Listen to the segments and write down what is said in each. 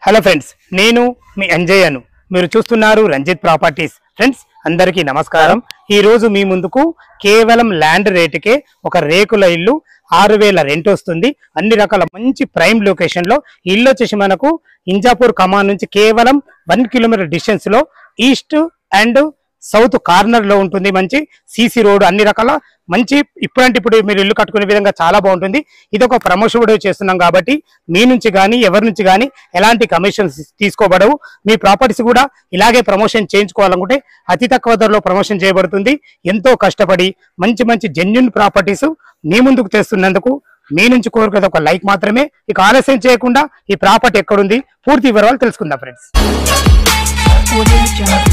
Hello friends నేను మీ అంజయ్యను మీరు చూస్తున్నారు రంజిత్ ప్రాపర్టీస్ ఫ్రెండ్స్ అందరికీ నమస్కారం ఈ రోజు మీ ముందుకు కేవలం ల్యాండ్ రేటుకే ఒక రేకుల ఇల్లు ఆరు వేల రెంట్ వస్తుంది అన్ని రకాల మంచి ప్రైమ్ లొకేషన్ లో ఈ ఇల్లు వచ్చేసి మనకు ఇంజాపూర్ కమాన్ నుంచి కేవలం వన్ కిలోమీటర్ డిస్టెన్స్ లో ఈస్ట్ అండ్ సౌత్ కార్నర్ లో ఉంటుంది మంచి సీసీ రోడ్ అన్ని రకాల మంచి ఇప్పుడంటే ఇప్పుడు మీరు ఇల్లు కట్టుకునే విధంగా చాలా బాగుంటుంది ఇది ఒక ప్రమోషన్ వీడియో చేస్తున్నాం కాబట్టి మీ నుంచి కానీ ఎవరి నుంచి కానీ ఎలాంటి కమిషన్స్ తీసుకోబడవు మీ ప్రాపర్టీస్ కూడా ఇలాగే ప్రమోషన్ చేయించుకోవాలనుకుంటే అతి తక్కువ ధరలో ప్రమోషన్ చేయబడుతుంది ఎంతో కష్టపడి మంచి మంచి జెన్యున్ ప్రాపర్టీస్ మీ ముందుకు తెస్తున్నందుకు మీ నుంచి కోరుకునేది ఒక లైక్ మాత్రమే ఇక ఆలస్యం చేయకుండా ఈ ప్రాపర్టీ ఎక్కడుంది పూర్తి వివరాలు తెలుసుకుందాం ఫ్రెండ్స్ Audio Jungle.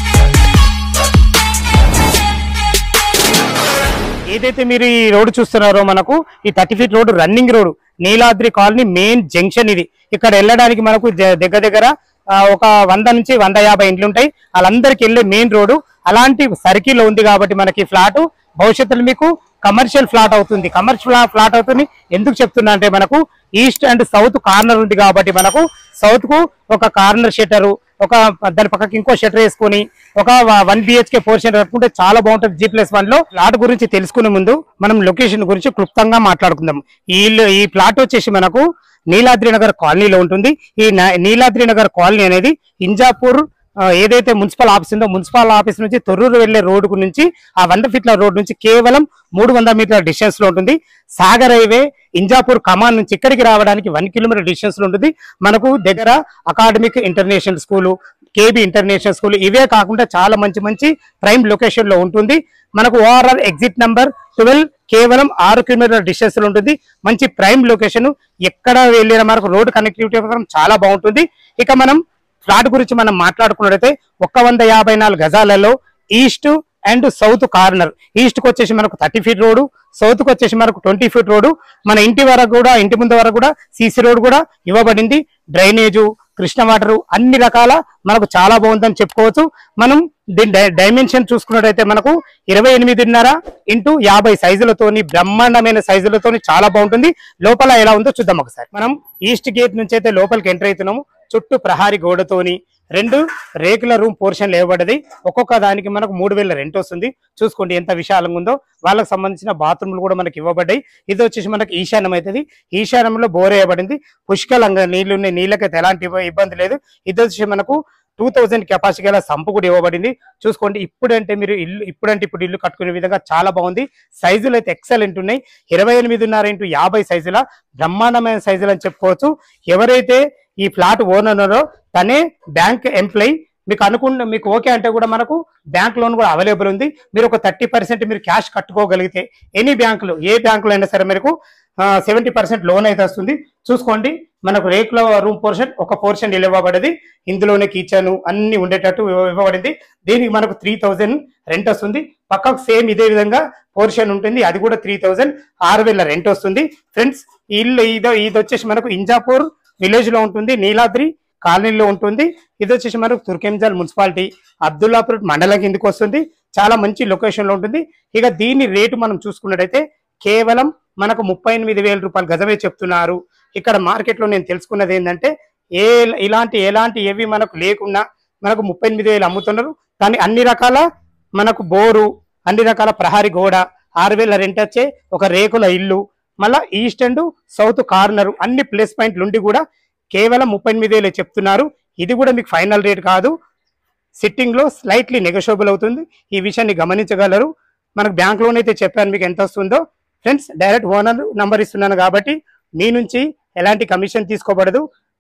ఏదైతే మీరు ఈ రోడ్డు చూస్తున్నారో మనకు ఈ thirty feet road running road Niladri colony main junction ఇది ఇక్కడ వెళ్ళడానికి మనకు జ- దగ్గర దగ్గర ఆ, ఒక వంద నుంచి వంద యాభై ఇండ్లు ఉంటాయి వాళ్ళందరికి వెళ్ళే మెయిన్ రోడ్డు అలాంటి సర్కిల్ ఉంది కాబట్టి మనకి ఫ్లాట్ భవిష్యత్తులో మీకు కమర్షియల్ ఫ్లాట్ అవుతుంది కమర్షియల్ ఫ్లాట్ అవుతుంది ఎందుకు చెప్తున్నా అంటే మనకు ఈస్ట్ అండ్ సౌత్ కార్నర్ ఉంది కాబట్టి మనకు సౌత్ కు ఒక కార్నర్ షెటర్ ఒక దాని పక్కకి ఇంకో షెటర్ వేసుకొని ఒక వన్ బిహెచ్కే పోర్షన్ కట్టుకుంటే చాలా బాగుంటుంది జీ ప్లస్ వన్ లో ప్లాట్ గురించి తెలుసుకునే ముందు మనం లొకేషన్ గురించి క్లుప్తంగా మాట్లాడుకుందాం ఈ ఇల్లు- ఈ ప్లాట్ వచ్చేసి మనకు నీలాద్రి నగర్ కాలనీలో ఉంటుంది ఈ న- నీలాద్రి నగర్ కాలనీ అనేది ఇంజాపూర్ ఆ, ఏదైతే మున్సిపల్ ఆఫీస్ ఉందో మున్సిపల్ ఆఫీస్ నుంచి తొర్రూరు వెళ్లే రోడ్డు నుంచి ఆ వంద ఫీట్ల రోడ్ నుంచి కేవలం మూడు వందల మీటర్ల డిస్టెన్స్ లో ఉంటుంది సాగర్ హైవే ఇంజాపూర్ కమాన్ నుంచి ఇక్కడికి రావడానికి వన్ కిలోమీటర్ డిస్టెన్స్ లో ఉంటుంది మనకు దగ్గర academic international school KB international school ఇవే కాకుండా చాలా మంచి మంచి ప్రైమ్ లొకేషన్ లో ఉంటుంది మనకు ఓఆర్ఆర్ ఎగ్జిట్ నంబర్ ట్వెల్వ్ కేవలం ఆరు కిలోమీటర్ల డిస్టెన్స్ లో ఉంటుంది మంచి ప్రైమ్ లొకేషన్ ఎక్కడ వెళ్ళిన మనకు రోడ్ కనెక్టివిటీ మాత్రం చాలా బాగుంటుంది ఇక మనం ఫ్లాట్ గురించి మనం మాట్లాడుకున్నట్లయితే ఒక్క వంద యాభై నాలుగు గజాలలో east and south corner east కి వచ్చేసి మనకు థర్టీ ఫీట్ రోడ్ సౌత్ కి వచ్చేసి మనకు ట్వంటీ ఫీట్ రోడ్ మన ఇంటి వరకు కూడా ఇంటి ముందు వరకు కూడా సీసీ రోడ్ కూడా ఇవ్వబడింది డ్రైనేజు కృష్ణ వాటర్ అన్ని రకాల మనకు చాలా బాగుందని చెప్పుకోవచ్చు మనం దీని డై- డైమెన్షన్ చూసుకున్నట్టయితే మనకు ఇరవై ఎనిమిదిన్నర ఇంటూ యాభై సైజులతోని బ్రహ్మాండమైన సైజులతోని చాలా బాగుంటుంది లోపల ఎలా ఉందో చూద్దాం ఒకసారి మనం ఈస్ట్ గేట్ నుంచి అయితే లోపలికి ఎంటర్ అవుతున్నాము చుట్టూ ప్రహారీ గోడతోని రెండు రేకుల రూమ్ పోర్షన్ లేవబడ్డది ఒక్కొక్క దానికి మనకు మూడు వేల రెంట్ వస్తుంది చూసుకోండి ఎంత విశాలంగా ఉందో వాళ్ళకి సంబంధించిన బాత్రూమ్లు కూడా మనకి ఇవ్వబడ్డాయి ఇది వచ్చేసి మనకి ఈశాన్యం అవుతుంది ఈశాన్యంలో బోర్ వేయబడింది పుష్కలంగా నీళ్లు ఉన్నాయి నీళ్ళకైతే ఎలాంటి ఇబ్బ- ఇబ్బంది లేదు ఇది వచ్చేసి మనకు టూ థౌజండ్ కెపాసిటీ గల సంపు కూడా ఇవ్వబడింది చూసుకోండి ఇప్పుడంటే మీరు ఇల్లు ఇప్పుడంటే ఇప్పుడు ఇల్లు కట్టుకునే విధంగా చాలా బాగుంది సైజులు అయితే ఎక్సలెంట్ ఉన్నాయి ఇరవై ఎనిమిదిన్నర ఇంటూ యాభై సైజుల బ్రహ్మాండమైన సైజులు అని చెప్పుకోవచ్చు ఎవరైతే ఈ ఫ్లాట్ ఓనర్ తనే బ్యాంక్ ఎంప్లాయ్ మీకు అనుకున్న మీకు ఓకే అంటే కూడా మనకు బ్యాంక్ లోన్ కూడా అవైలబుల్ ఉంది మీరు ఒక థర్టీ పర్సెంట్ మీరు క్యాష్ కట్టుకోగలిగితే ఎనీ బ్యాంకులు ఏ బ్యాంకులో అయినా సరే మీకు సెవెంటీ పర్సెంట్ లోన్ అయితే వస్తుంది చూసుకోండి మనకు రేకుల రూమ్ పోర్షన్ ఒక పోర్షన్ ఇవ్వబడింది ఇందులోనే కిచెన్ అన్ని ఉండేటట్టు ఇవ్వ- ఇవ్వబడింది దీనికి మనకు త్రీ థౌజండ్ రెంట్ వస్తుంది పక్కకు సేమ్ ఇదే విధంగా పోర్షన్ ఉంటుంది అది కూడా త్రీ థౌజండ్ ఆరు వేల రెంట్ వస్తుంది ఫ్రెండ్స్ ఈ ఇల్లు ఇది ఇది వచ్చేసి మనకు ఇంజాపూర్ విలేజ్ లో ఉంటుంది నీలాద్రి కాలనీలో ఉంటుంది ఇది వచ్చేసి మనకు తుర్కెంజాల్ మున్సిపాలిటీ అబ్దుల్లాపూర్ మండలం కిందకి వస్తుంది చాలా మంచి లొకేషన్ లో ఉంటుంది ఇక దీని రేటు మనం చూసుకున్నట్టయితే కేవలం మనకు ముప్పై ఎనిమిది వేల రూపాయలు గజమే చెప్తున్నారు ఇక్కడ మార్కెట్ లో నేను తెలుసుకున్నది ఏంటంటే ఏ ఇలాంటి ఎలాంటి ఏవి మనకు లేకున్నా మనకు ముప్పై ఎనిమిది వేలు అమ్ముతున్నారు కానీ అన్ని రకాల మనకు బోరు అన్ని రకాల ప్రహారీ గోడ ఆరు వేల రెంట్ వచ్చే ఒక రేకుల ఇల్లు మళ్ళా ఈస్ట్ అండ్ సౌత్ కార్నర్ అన్ని ప్లేస్ పాయింట్లు ఉండి కూడా కేవలం ముప్పై ఎనిమిది వేలే చెప్తున్నారు ఇది కూడా మీకు ఫైనల్ రేట్ కాదు సిట్టింగ్ లో స్లైట్లీ నెగోషియబుల్ అవుతుంది ఈ విషయాన్ని గమనించగలరు మనకు బ్యాంక్ లోన్ అయితే చెప్పాను మీకు ఎంత వస్తుందో ఫ్రెండ్స్ డైరెక్ట్ ఓనర్ నంబర్ ఇస్తున్నాను కాబట్టి మీ నుంచి ఎలాంటి కమిషన్ తీసుకోబడదు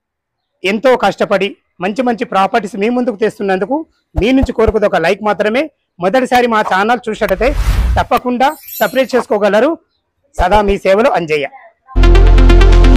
ఎంతో కష్టపడి మంచి మంచి ప్రాపర్టీస్ మీ ముందుకు తెస్తున్నందుకు మీ నుంచి కోరుకుది ఒక లైక్ మాత్రమే మొదటిసారి మా ఛానల్ చూసినట్టయితే తప్పకుండా సపరేట్ చేసుకోగలరు సదా మీ సేవలో అంజయ్య